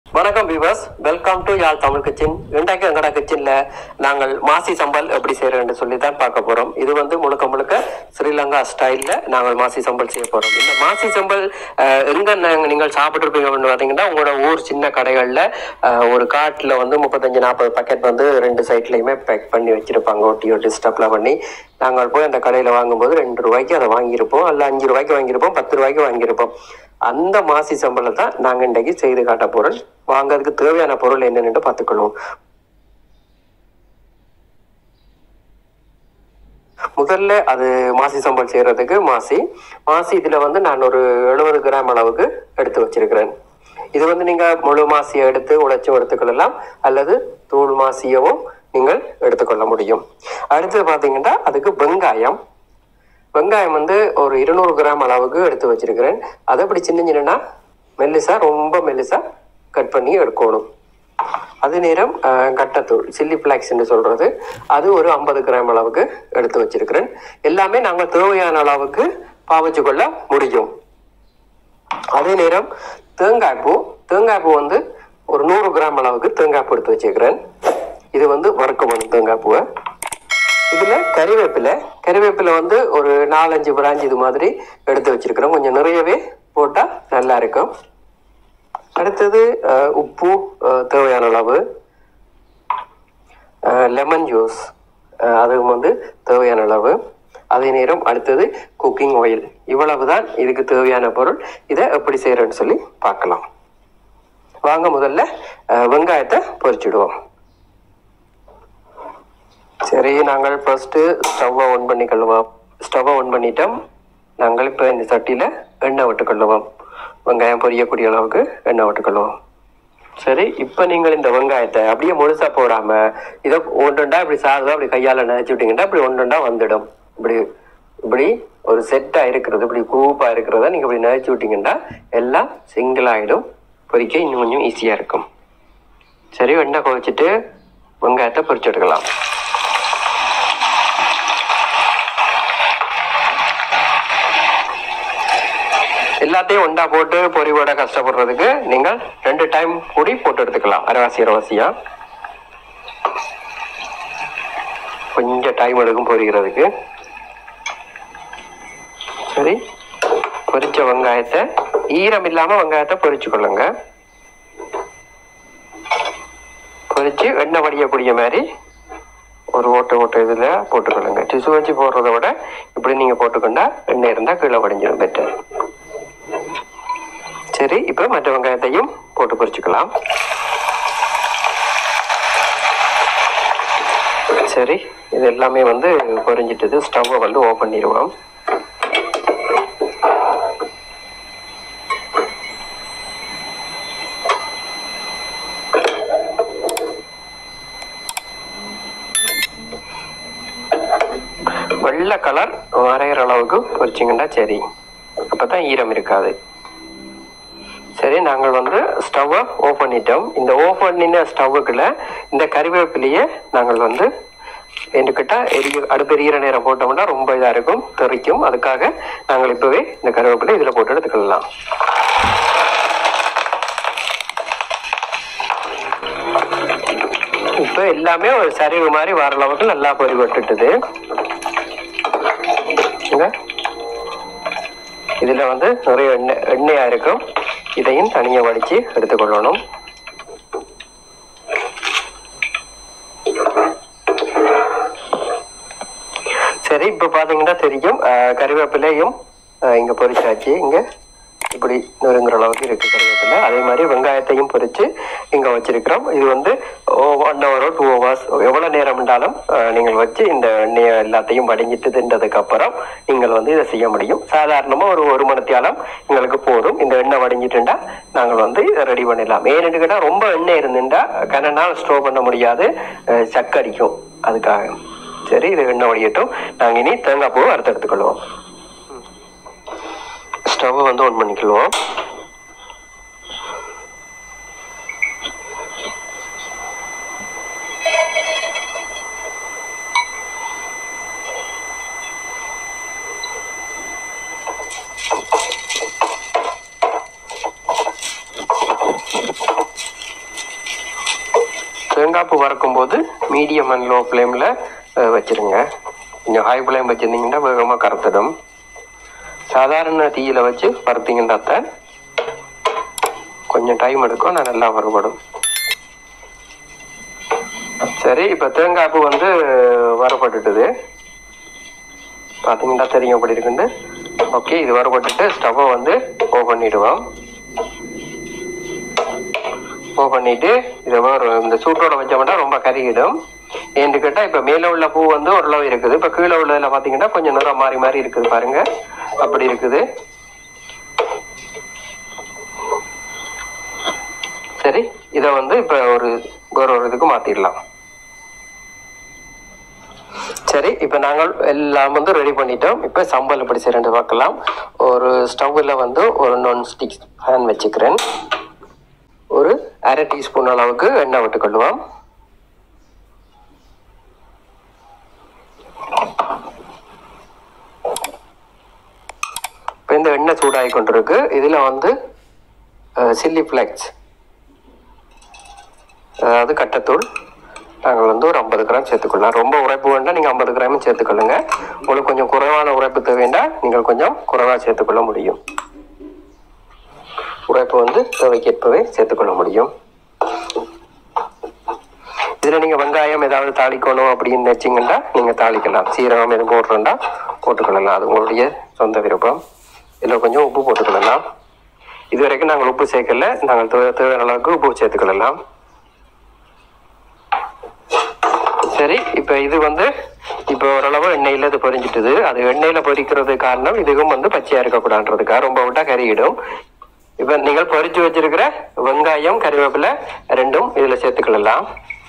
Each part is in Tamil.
வணக்கம் viewers welcome to Yazh Tamil kitchen இன்றைக்கு எங்கட கிச்சன்ல நாங்கள் மாசி சம்பல் எப்படி செய்யறோம்னு சொல்லி தான் பார்க்க போறோம் இது வந்து முழுக்க முழுக்க ஸ்ரீலங்கா ஸ்டைல்ல நாங்கள் மாசி சம்பல் செய்ய போறோம் இந்த மாசி சம்பல் அஹ், எங்க நாங்க- நீங்கள் சாப்பிட்டுருப்பீங்கன்னு பார்த்தீங்கன்னா உங்களோட ஊர் சின்ன கடைகள்ல அஹ், ஒரு காட்டுல வந்து முப்பத்தஞ்சு நாற்பது பாக்கெட் வந்து ரெண்டு சைட்லயுமே பேக் பண்ணி வச்சிருப்பாங்க ஒட்டி ஒட்டி ஸ்டப்ல பண்ணி நாங்கள் போய் அந்த கடையில வாங்கும்போது ரெண்டு ரூபாய்க்கு அதை வாங்கியிருப்போம் அல்ல அஞ்சு ரூபாய்க்கு வாங்கியிருப்போம் பத்து ரூபாய்க்கு வாங்கியிருப்போம் அந்த மாசி சம்பளம் தான் நாங்க இன்றைக்கு செய்து காட்ட போறோம் வாங்கறதுக்கு தேவையான பொருள் என்னன்னு பார்த்துக்கணும் முதல்ல அது மாசி சம்பல் செய்யறதுக்கு மாசி மாசி இதுல வந்து நான் ஒரு எழுபது கிராம் அளவுக்கு எடுத்து வச்சிருக்கிறேன் இது வந்து நீங்க முழு மாசியை எடுத்து உழைச்சும் எடுத்துக்கொள்ளலாம் அல்லது தூள் மாசியவும் நீங்கள் எடுத்துக்கொள்ள முடியும் அடுத்து பாத்தீங்கன்னா அதுக்கு வெங்காயம் வெங்காயம் வந்து ஒரு இருநூறு கிராம் அளவுக்கு எடுத்து வச்சிருக்கிறேன் அதை இப்படி சின்ன சின்னனா மெல்லிசா ரொம்ப மெல்லிசா கட் பண்ணி எடுக்கணும் அது நேரம் அஹ், கட்டத்தூள் சில்லி பிளாக்ஸ் என்று சொல்றது அது ஒரு ஐம்பது கிராம் அளவுக்கு எடுத்து வச்சிருக்கிறேன் எல்லாமே நாங்கள் தேவையான அளவுக்கு பாவிச்சு கொள்ள முடியும் அதே நேரம் தேங்காய் பூ தேங்காய் பூ வந்து ஒரு நூறு கிராம் அளவுக்கு தேங்காய் பூ எடுத்து வச்சிருக்கிறேன் இது வந்து வறுக்கணும் தேங்காய் பூவை இதுல கறிவேப்பிலை கறிவேப்பிலை வந்து ஒரு நாலஞ்சு பிராஞ்ச் இது மாதிரி எடுத்து வச்சிருக்கிறோம் கொஞ்சம் நிறையவே போட்டா நல்லா இருக்கும் அடுத்தது அஹ், உப்பு அஹ், தேவையான அளவு லெமன் ஜூஸ் அதுவும் வந்து தேவையான அளவு அதே நேரம் அடுத்தது குக்கிங் ஆயில் இவ்வளவுதான் இதுக்கு தேவையான பொருள் இதை எப்படி செய்யறேன்னு சொல்லி பார்க்கலாம் வாங்க முதல்ல அஹ், வெங்காயத்தை பொரிச்சிடுவோம் சரி நாங்கள் ஃபர்ஸ்ட் ஸ்டவ்வை ஆன் பண்ணி கொள்ளுவோம் ஸ்டவ்வை ஆன் பண்ணிட்டோம் நாங்கள் இப்போ இந்த சட்டியில் எண்ணெய் விட்டு கொள்ளுவோம் வெங்காயம் பொரியக்கூடிய அளவுக்கு எண்ணெய் விட்டு கொள்ளுவோம் சரி இப்போ நீங்கள் இந்த வெங்காயத்தை அப்படியே முழுசா போடாம இதை ஒன்றுண்டா இப்படி சாதம் அப்படி கையால நினைச்சு விட்டீங்கன்னா இப்படி ஒன்றுண்டா வந்துடும் இப்படி இப்படி ஒரு செட்டா இருக்கிறது இப்படி குரூப்பா இருக்கிறத நீங்க இப்படி நினைச்சு விட்டீங்கன்னா எல்லாம் சிங்கிள் ஆயிடும் பொரிக்க இன்னும் கொஞ்சம் ஈஸியா இருக்கும் சரி எண்ணெய் குழச்சிட்டு வெங்காயத்தை பொரிச்சு எடுக்கலாம் எல்லாத்தையும் ஒண்டா போட்டு பொரிவோட கஷ்டப்படுறதுக்கு நீங்கள் ரெண்டு டைம் கூடி போட்டு எடுத்துக்கலாம் அரைவாசி அரைவாசியா கொஞ்சம் டைம் எடுக்கும் பொரிக்கிறதுக்கு சரி பொரிச்ச வெங்காயத்தை ஈரம் இல்லாம வெங்காயத்தை பொரிச்சு கொள்ளுங்க பொரிச்சு எண்ணெய் வடியக்கூடிய மாதிரி ஒரு ஓட்ட ஓட்ட இதுல போட்டுக்கொள்ளுங்க டிசு வச்சு போடுறத விட இப்படி நீங்க போட்டுக்கொண்டா எண்ணெய் இருந்தா கீழே வடிஞ்சிடும் பெட்டர் சரி இப்போ மற்ற வெங்காயத்தையும் போட்டு பொரிச்சுக்கலாம் சரி இது எல்லாமே வந்து பொரிஞ்சிட்டது ஸ்டவ்வை வந்து ஓப்பன் பண்ணிடுவோம் வெள்ளை கலர் வரைகிற அளவுக்கு பொரிச்சிங்கன்னா சரி அப்பதான் ஈரம் இருக்காது சரி நாங்கள் வந்து ஸ்டவ்வை ஓஃப் பண்ணிட்டோம் இந்த ஓஃப் பண்ணின ஸ்டவ்வுக்குள்ள இந்த கறிவேப்பிலையை நாங்கள் வந்து என்கிட்ட எரிய அடுப்பு எரியிற நேரம் போட்டோம்னா ரொம்ப இதா இருக்கும் தெறிக்கும் அதுக்காக நாங்கள் இப்பவே இந்த கருவேப்பிலை இதுல போட்டு எடுத்துக்கலாம் இப்போ எல்லாமே ஒரு சரிவு மாதிரி வர அளவுக்கு நல்லா பொறி விட்டுட்டுது இங்க இதுல வந்து நிறைய எண்ணெய் எண்ணெயா இருக்கும் இதையும் தனியா வடிச்சு எடுத்துக்கொள்ளணும் சரி இப்ப பாத்தீங்கன்னா தெரியும் அஹ், கறிவேப்பிலையும் அஹ், இங்க பொரிச்சாச்சு இங்க இப்படி நொறுங்குற அளவுக்கு இருக்கு கருவேப்பிலை அதே மாதிரி வெங்காயத்தையும் பொரிச்சு இங்க வச்சிருக்கிறோம் இது வந்து ஒன் ஹவரோ டூ ஹவர்ஸ் எவ்வளவு நேரம் இருந்தாலும் அஹ், நீங்கள் வச்சு இந்த எண்ணெயை எல்லாத்தையும் வடிஞ்சிட்டு தின்றதுக்கு அப்புறம் நீங்கள் வந்து இதை செய்ய முடியும் சாதாரணமா ஒரு ஒரு மணித்தியாலம் எங்களுக்கு போதும் இந்த எண்ணெய் வடிஞ்சிட்டுண்டா நாங்கள் வந்து இதை ரெடி பண்ணிடலாம் ஏன்னு கேட்டா ரொம்ப எண்ணெய் இருந்துட்டா கன நாள் ஸ்டோர் பண்ண முடியாது அஹ், சக்கடிக்கும் அதுக்காக சரி இது எண்ணெய் வடியட்டும் நாங்க இனி தேங்காய் பூவை அறுத்து எடுத்துக்கொள்வோம் ஸ்டவ் வந்து ஆன் பண்ணிக்கொள்வோம் தேங்காய் பூ வறுக்கும் போது மீடியம் அண்ட் லோ ஃப்ளேமில் வச்சிருங்க கொஞ்சம் ஹை ஃப்ளேம் வச்சுருந்தீங்கன்னா வேகமாக கறந்துடும் சாதாரண தீயில வச்சு வறுத்தீங்கன்னா தான் கொஞ்சம் டைம் எடுக்கும் நான் நல்லா வறுபடும் சரி இப்போ தேங்காய் பூ வந்து வறுபட்டுட்டுது பார்த்தீங்கன்னா தெரியும் எப்படி இருக்குன்னு ஓகே இது வறுபட்டுட்டு ஸ்டவ்வை வந்து ஓ பண்ணிடுவோம் ஓ பண்ணிட்டு இதை ஒரு இந்த சூட்டோட வச்சோம்னா ரொம்ப கருகிடும் ஏன்னு கேட்டால் இப்போ மேலே உள்ள பூ வந்து ஓரளவு இருக்குது இப்போ கீழே உள்ளதில் பார்த்தீங்கன்னா கொஞ்சம் நிறம் மாறி மாறி இருக்குது பாருங்க அப்படி இருக்குது சரி இதை வந்து இப்போ ஒரு வேற ஒரு இதுக்கு மாற்றிடலாம் சரி இப்போ நாங்கள் எல்லாம் வந்து ரெடி பண்ணிட்டோம் இப்போ சம்பல் எப்படி செய்யறது பார்க்கலாம் ஒரு ஸ்டவ்வில் வந்து ஒரு நான் ஸ்டிக் ஃபேன் வச்சுக்கிறேன் ஒரு அரை டீஸ்பூன் அளவுக்கு எண்ணெய் விட்டுக்கொள்ளுவோம் இப்போ இந்த எண்ணெய் சூடாகி கொண்டிருக்கு இதில் வந்து சில்லி ஃப்ளெக்ஸ் அதாவது கட்டத்தூள் நாங்கள் வந்து ஒரு ஐம்பது கிராம் சேர்த்துக்கொள்ளலாம் ரொம்ப உரைப்பு வேண்டாம் நீங்கள் ஐம்பது கிராமும் சேர்த்துக்கொள்ளுங்க உங்களுக்கு கொஞ்சம் குறைவான உரைப்பு தேவைண்டா நீங்கள் கொஞ்சம் குறைவாக சேர்த்துக்கொள்ள முடியும் உரைப்பு வந்து தேவைக்கேற்பவே சேர்த்துக்கொள்ள முடியும் இதில் நீங்கள் வெங்காயம் ஏதாவது தாளிக்கணும் அப்படின்னு நினச்சிங்கன்னா நீங்கள் தாளிக்கலாம் சீரகம் எதுவும் போடுறோண்டா போட்டுக்கொள்ளலாம் அது உங்களுடைய சொந்த விருப்பம் இதில் கொஞ்சம் உப்பு போட்டுக்கொள்ளலாம் இது வரைக்கும் நாங்கள் உப்பு சேர்க்கல நாங்கள் தேவை தேவையான அளவுக்கு உப்பு சேர்த்துக்கொள்ளலாம் சரி இப்போ இது வந்து இப்போ ஓரளவு எண்ணெயில் இது பொரிஞ்சிட்டுது அது எண்ணெயில் பொரிக்கிறது காரணம் இதுவும் வந்து பச்சையாக இருக்கக்கூடாதுன்றதுக்காக ரொம்ப விட்டா கறியிடும் இப்போ நீங்கள் பொரிச்சு வச்சிருக்கிற வெங்காயம் கறிவேப்பிலை ரெண்டும் இதில் சேர்த்துக்கொள்ளலாம்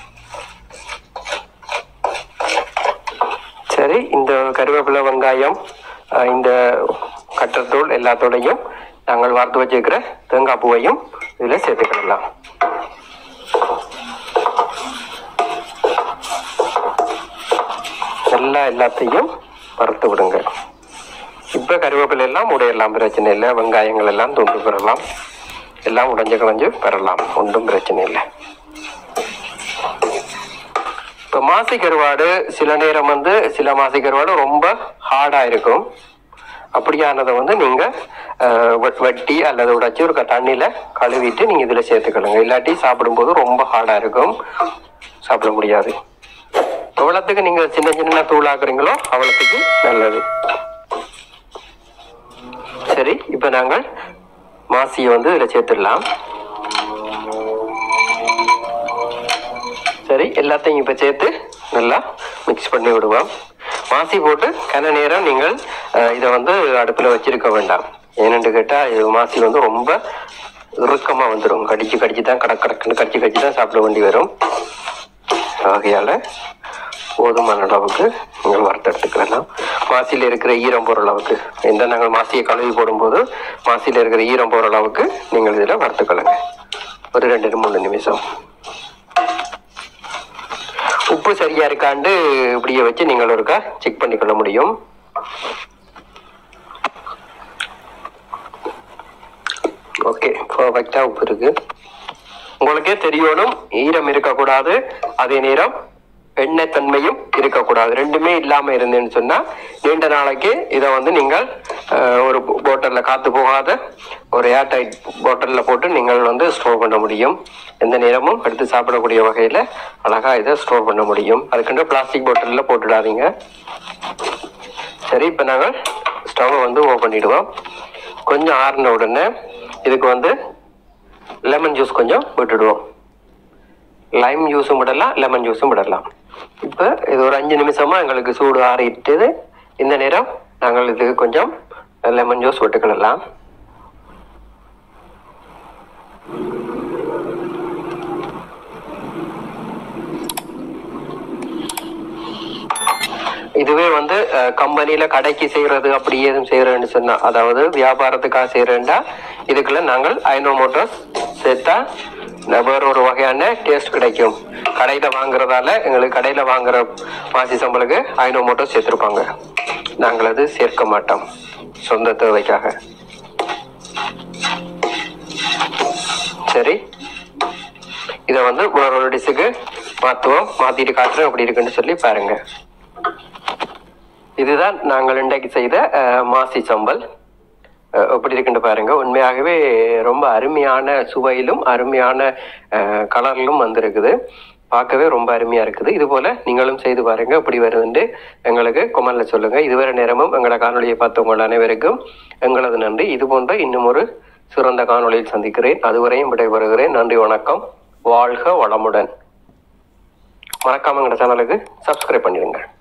சரி இந்த கருவேப்பிலை வெங்காயம் அஹ், இந்த கட்டத்தூள் எல்லாத்தோடையும் நாங்கள் வறுத்து வச்சிருக்கிற தேங்காய் பூவையும் இதில் சேர்த்துக்கிடலாம் நல்லா எல்லாத்தையும் வறுத்து விடுங்க இப்போ கருவேப்பிலை எல்லாம் உடையலாம் பிரச்சனை இல்லை வெங்காயங்கள் எல்லாம் துண்டு பெறலாம் எல்லாம் உடைஞ்சு களைஞ்சு பெறலாம் ஒன்றும் பிரச்சனை இல்லை இப்போ மாசி கருவாடு சில நேரம் வந்து சில மாசி கருவாடு ரொம்ப ஹார்டாக இருக்கும் அப்படியானதை வந்து நீங்கள் வட்டி அல்லது உடைச்சி ஒரு தண்ணியில் கழுவிட்டு நீங்கள் இதில் சேர்த்துக்கலுங்க இல்லாட்டி சாப்பிடும்போது ரொம்ப ஹார்டாக இருக்கும் சாப்பிட முடியாது எவ்வளோத்துக்கு நீங்கள் சின்ன சின்ன தூளாக்குறீங்களோ அவ்வளோத்துக்கு நல்லது சரி இப்போ நாங்கள் மாசியை வந்து இதில் சேர்த்துடலாம் சரி எல்லாத்தையும் இப்போ சேர்த்து நல்லா மிக்ஸ் பண்ணி விடுவோம் மாசி போட்டு கன நேரம் நீங்கள் அஹ், இதை வந்து அடுப்பில் வச்சிருக்க வேண்டாம் ஏனென்று கேட்டால் இது மாசி வந்து ரொம்ப இறுக்கமாக வந்துடும் கடிச்சு கடிச்சு தான் கடக் கடக்குன்னு கடிச்சு கடிச்சு தான் சாப்பிட வேண்டி வரும் ஆகையால் போதுமான அளவுக்கு நீங்கள் வறுத்தெடுத்துக்கலாம் மாசியில் இருக்கிற ஈரம் போகிற அளவுக்கு எந்த நாங்கள் மாசியை கழுவி போடும்போது மாசியில் இருக்கிற ஈரம் போகிற அளவுக்கு நீங்கள் இதில் வறுத்துக்கொள்ளுங்க ஒரு ரெண்டு மூணு நிமிஷம் உப்பு சரியா இருக்காண்டு இப்படியே வச்சு நீங்கள் ஒருக்கா செக் பண்ணிக்கொள்ள முடியும் ஓகே பர்ஃபெக்டா உப்பு இருக்கு உங்களுக்கே தெரியணும் ஈரம் இருக்கக்கூடாது அதே நேரம் எண்ணெய் தன்மையும் இருக்கக்கூடாது ரெண்டுமே இல்லாம இருந்தேன்னு சொன்னா நீண்ட நாளைக்கு இதை வந்து நீங்கள் அஹ், ஒரு போட்டல்ல காத்து போகாத ஒரு ஏர் டைட் பாட்டிலில் போட்டு நீங்கள் வந்து ஸ்டோர் பண்ண முடியும் எந்த நேரமும் எடுத்து சாப்பிடக்கூடிய வகையில் அழகா இதை ஸ்டோர் பண்ண முடியும் அதுக்குண்டு பிளாஸ்டிக் பாட்டிலில் போட்டுடாதீங்க சரி இப்போ நாங்கள் ஸ்டவ்வை வந்து ஓப்பன் பண்ணிடுவோம் கொஞ்சம் ஆறின உடனே இதுக்கு வந்து லெமன் ஜூஸ் கொஞ்சம் விட்டுடுவோம் லைம் ஜூஸும் விடலாம் லெமன் ஜூஸும் விடலாம் இப்போ இது ஒரு அஞ்சு நிமிஷமா எங்களுக்கு சூடு ஆறிட்டுது இந்த நேரம் நாங்கள் இதுக்கு கொஞ்சம் லெமன் ஜூஸ் விட்டுக்கிடலாம் இதுவே வந்து கம்பெனியில கடைக்கு செய்யறது அப்படி ஏதும் செய்யறேன்னு சொன்னா அதாவது வியாபாரத்துக்காக செய்யறேன்டா இதுக்குள்ள நாங்கள் ஐநோ மோட்டார்ஸ் சேர்த்தா வேற ஒரு வகையான டேஸ்ட் கிடைக்கும் கடையில வாங்குறதால எங்களுக்கு கடையில வாங்குற மாசி சம்பளுக்கு ஐநோ மோட்டார்ஸ் சேர்த்திருப்பாங்க நாங்கள் அது சேர்க்க மாட்டோம் சொந்த தேவைக்காக சரி இதை வந்து ஒரு டிஷ்ஷுக்கு மாத்துவோம் மாத்திட்டு காட்டுறேன் எப்படி இருக்குன்னு சொல்லி பாருங்க இதுதான் நாங்கள் இன்றைக்கு செய்த அஹ், மாசி சம்பல் அஹ், எப்படி இருக்குன்னு பாருங்க உண்மையாகவே ரொம்ப அருமையான சுவையிலும் அருமையான அஹ், கலரிலும் வந்திருக்குது பார்க்கவே ரொம்ப அருமையா இருக்குது இது போல நீங்களும் செய்து பாருங்க எப்படி வருதுன்னு எங்களுக்கு கொமல்ல சொல்லுங்க இதுவரை நேரமும் எங்களோட காணொலியை பார்த்தவங்கள் அனைவருக்கும் எங்களது நன்றி இது போன்ற இன்னும் ஒரு சிறந்த காணொளியில் சந்திக்கிறேன் அதுவரையும் விடைபெறுகிறேன் நன்றி வணக்கம் வாழ்க வளமுடன் மறக்காம எங்களோட சேனலுக்கு சப்ஸ்கிரைப் பண்ணிடுங்க